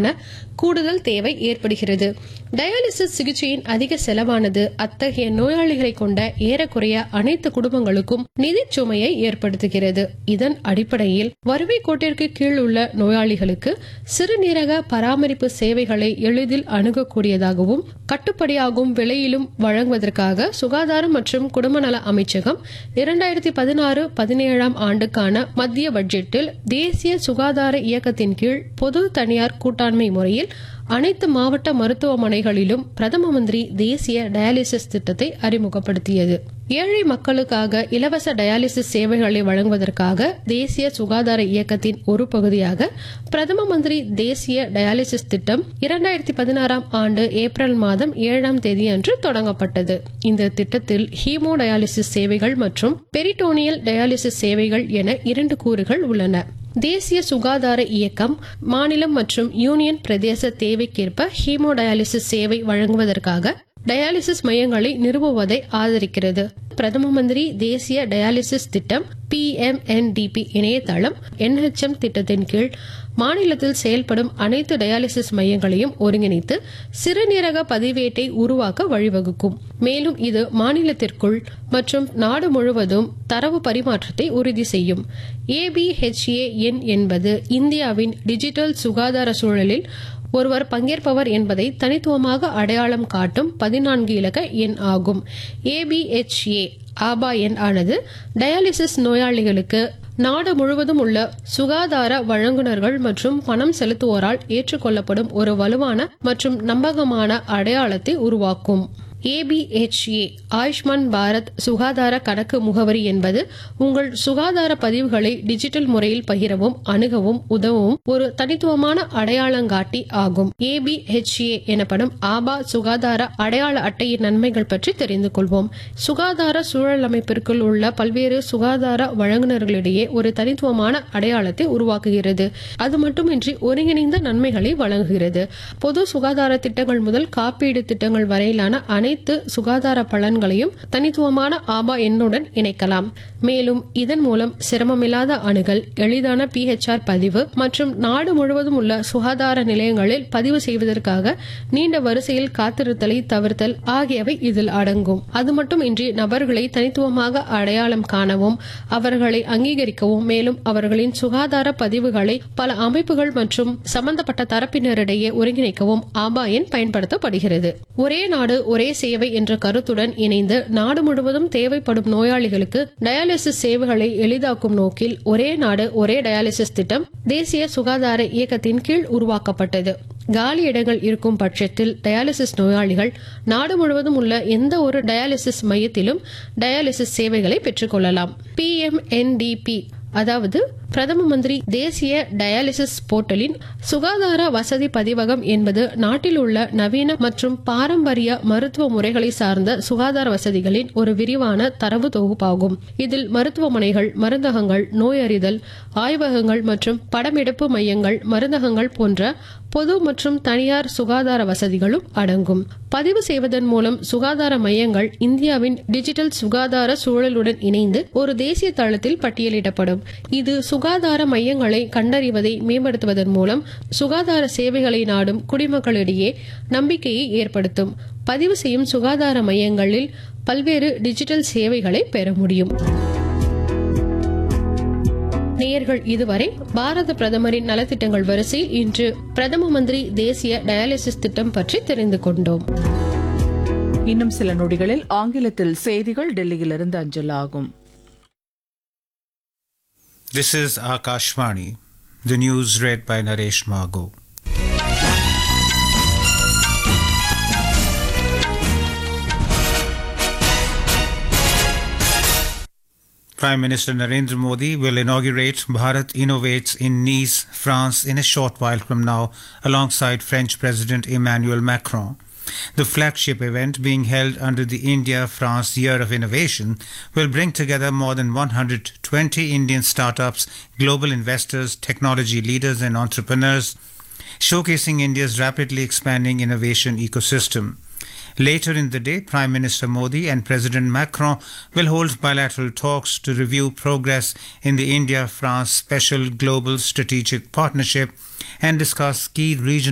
என கூடுதல் தேவை ஏற்படுகிறது டயாலிசிஸ் சிகிச்சையின் அதிக செலவானது அத்தகைய நோயாளிகளை கொண்ட ஏறக்குறைய அனைத்து குடும்பங்களுக்கும் நிதிச் சுமையை ஏற்படுத்துகிறது இதன் அடிப்படையில் வறுமை கோட்டிற்கு கீழ் உள்ள நோயாளிகளுக்கு சிறுநீரக பராமரிப்பு சேவைகளை எளிதில் அணுகக்கூடியதாகவும் கட்டுப்படியாகும் விலையிலும் வழங்குவதற்காக சுகாதாரம் மற்றும் குடும்ப நல அமைச்சகம் இரண்டாயிரத்தி பதினாறு பதினேழாம் ஆண்டுக்கான மத்திய பட்ஜெட்டில் தேசிய சுகாதார இயக்கத்தின் கீழ் பொது தனியார் கூட்டாண்மை முறையில் அனைத்து மாவட்ட மருத்துவமனைகளிலும் பிரதம மந்திரி தேசிய டயாலிசிஸ் திட்டத்தை அறிமுகப்படுத்தியது ஏழை மக்களுக்காக இலவச டயாலிசிஸ் சேவைகளை வழங்குவதற்காக தேசிய சுகாதார இயக்கத்தின் ஒரு பகுதியாக பிரதம மந்திரி தேசிய டயாலிசிஸ் திட்டம் இரண்டாயிரத்தி பதினாறாம் ஆண்டு ஏப்ரல் மாதம் ஏழாம் தேதி அன்று தொடங்கப்பட்டது இந்த திட்டத்தில் ஹீமோ டயாலிசிஸ் சேவைகள் மற்றும் பெரிட்டோனியல் டயாலிசிஸ் சேவைகள் என இரண்டு கூறுகள் உள்ளன தேசிய சுகாதார இயக்கம் மாநிலம் மற்றும் யூனியன் பிரதேச தேவைக்கேற்ப ஹீமோடயாலிசிஸ் சேவை வழங்குவதற்காக டயாலிசிஸ் மையங்களை நிறுவுவதை ஆதரிக்கிறது பிரதம மந்திரி தேசிய டயாலிசிஸ் திட்டம் பி எம் இணையதளம் என்ஹெச்எம் திட்டத்தின் கீழ் மாநிலத்தில் செயல்படும் அனைத்து டயாலிசிஸ் மையங்களையும் ஒருங்கிணைத்து சிறுநீரக பதிவேட்டை உருவாக்க வழிவகுக்கும் மேலும் இது மாநிலத்திற்குள் மற்றும் நாடு முழுவதும் தரவு பரிமாற்றத்தை உறுதி செய்யும் ஏபிஹெச்ஏ எண் என்பது இந்தியாவின் டிஜிட்டல் சுகாதார சூழலில் ஒருவர் பங்கேற்பவர் என்பதை தனித்துவமாக அடையாளம் காட்டும் பதினான்கு இலக்க எண் ஆகும் ஏபிஹெச்ஏ ஆபா எண் ஆனது டயாலிசிஸ் நோயாளிகளுக்கு நாடு முழுவதும் உள்ள சுகாதார வழங்குனர்கள் மற்றும் பணம் செலுத்துவோரால் ஏற்றுக்கொள்ளப்படும் ஒரு வலுவான மற்றும் நம்பகமான அடையாளத்தை உருவாக்கும் ஏபிஹெச்ஏ ஆயுஷ்மான் பாரத் சுகாதார கணக்கு முகவரி என்பது உங்கள் சுகாதார பதிவுகளை டிஜிட்டல் முறையில் பகிரவும் அணுகவும் உதவும் ஒரு தனித்துவமான அடையாளங்காட்டி ஆகும் ஏபிஹெச்ஏ எனப்படும் ஆபா சுகாதார அடையாள அட்டையின் நன்மைகள் பற்றி தெரிந்து கொள்வோம் சுகாதார சூழல் அமைப்பிற்குள் உள்ள பல்வேறு சுகாதார வழங்குநர்களிடையே ஒரு தனித்துவமான அடையாளத்தை உருவாக்குகிறது அது மட்டுமின்றி ஒருங்கிணைந்த நன்மைகளை வழங்குகிறது பொது சுகாதார திட்டங்கள் முதல் காப்பீடு திட்டங்கள் வரையிலான அனைத்து சுகாதார பலன்களையும் தனித்துவமான ஆபா எண்ணுடன் இணைக்கலாம் மேலும் இதன் மூலம் சிரமமில்லாத அணுகல் எளிதான பிஹெச்ஆர் பதிவு மற்றும் நாடு முழுவதும் உள்ள சுகாதார நிலையங்களில் பதிவு செய்வதற்காக நீண்ட வரிசையில் காத்திருத்தலை தவிர்த்தல் ஆகியவை இதில் அடங்கும் அது மட்டுமின்றி நபர்களை தனித்துவமாக அடையாளம் காணவும் அவர்களை அங்கீகரிக்கவும் மேலும் அவர்களின் சுகாதார பதிவுகளை பல அமைப்புகள் மற்றும் சம்பந்தப்பட்ட தரப்பினரிடையே ஒருங்கிணைக்கவும் ஆபா எண் பயன்படுத்தப்படுகிறது ஒரே நாடு ஒரே சேவை என்ற கருத்துடன் இணைந்து நாடு முழுவதும் தேவைப்படும் நோயாளிகளுக்கு டயாலிசிஸ் சேவைகளை எளிதாக்கும் நோக்கில் ஒரே நாடு ஒரே டயாலிசிஸ் திட்டம் தேசிய சுகாதார இயக்கத்தின் கீழ் உருவாக்கப்பட்டது காலி இடங்கள் இருக்கும் பட்சத்தில் டயாலிசிஸ் நோயாளிகள் நாடு முழுவதும் உள்ள எந்த ஒரு டயாலிசிஸ் மையத்திலும் டயாலிசிஸ் சேவைகளை பெற்றுக்கொள்ளலாம் பிஎம்என்டிபி அதாவது பிரதம மந்திரி தேசிய டயாலிசிஸ் போர்ட்டலின் சுகாதார வசதி பதிவகம் என்பது நாட்டில் உள்ள நவீன மற்றும் பாரம்பரிய மருத்துவ முறைகளை சார்ந்த சுகாதார வசதிகளின் ஒரு விரிவான தரவு தொகுப்பாகும் இதில் மருத்துவமனைகள் மருந்தகங்கள் நோயறிதல் ஆய்வகங்கள் மற்றும் படமெடுப்பு மையங்கள் மருந்தகங்கள் போன்ற பொது மற்றும் தனியார் சுகாதார வசதிகளும் அடங்கும் பதிவு செய்வதன் மூலம் சுகாதார மையங்கள் இந்தியாவின் டிஜிட்டல் சுகாதார சூழலுடன் இணைந்து ஒரு தேசிய தளத்தில் பட்டியலிடப்படும் இது சுகாதார மையங்களை கண்டறிவதை மேம்படுத்துவதன் மூலம் சுகாதார சேவைகளை நாடும் குடிமக்களிடையே நம்பிக்கையை ஏற்படுத்தும் பதிவு செய்யும் சுகாதார மையங்களில் பல்வேறு டிஜிட்டல் சேவைகளை பெற முடியும் நேயர்கள் இதுவரை பாரத பிரதமரின் நலத்திட்டங்கள் வரிசையில் இன்று பிரதம மந்திரி தேசிய டயாலிசிஸ் திட்டம் பற்றி தெரிந்து கொண்டோம் இன்னும் சில நொடிகளில் ஆங்கிலத்தில் செய்திகள் டெல்லியிலிருந்து அஞ்சலாகும் This is Akashvani. The news read by Naresh Mago. Prime Minister Narendra Modi will inaugurate Bharat Innovates in Nice, France in a short while from now alongside French President Emmanuel Macron. The flagship event, being held under the India France Year of Innovation, will bring together more than 120 Indian startups, global investors, technology leaders, and entrepreneurs, showcasing India's rapidly expanding innovation ecosystem. Later in the day, Prime Minister Modi and President Macron will hold bilateral talks to review progress in the India France Special Global Strategic Partnership and discuss key regional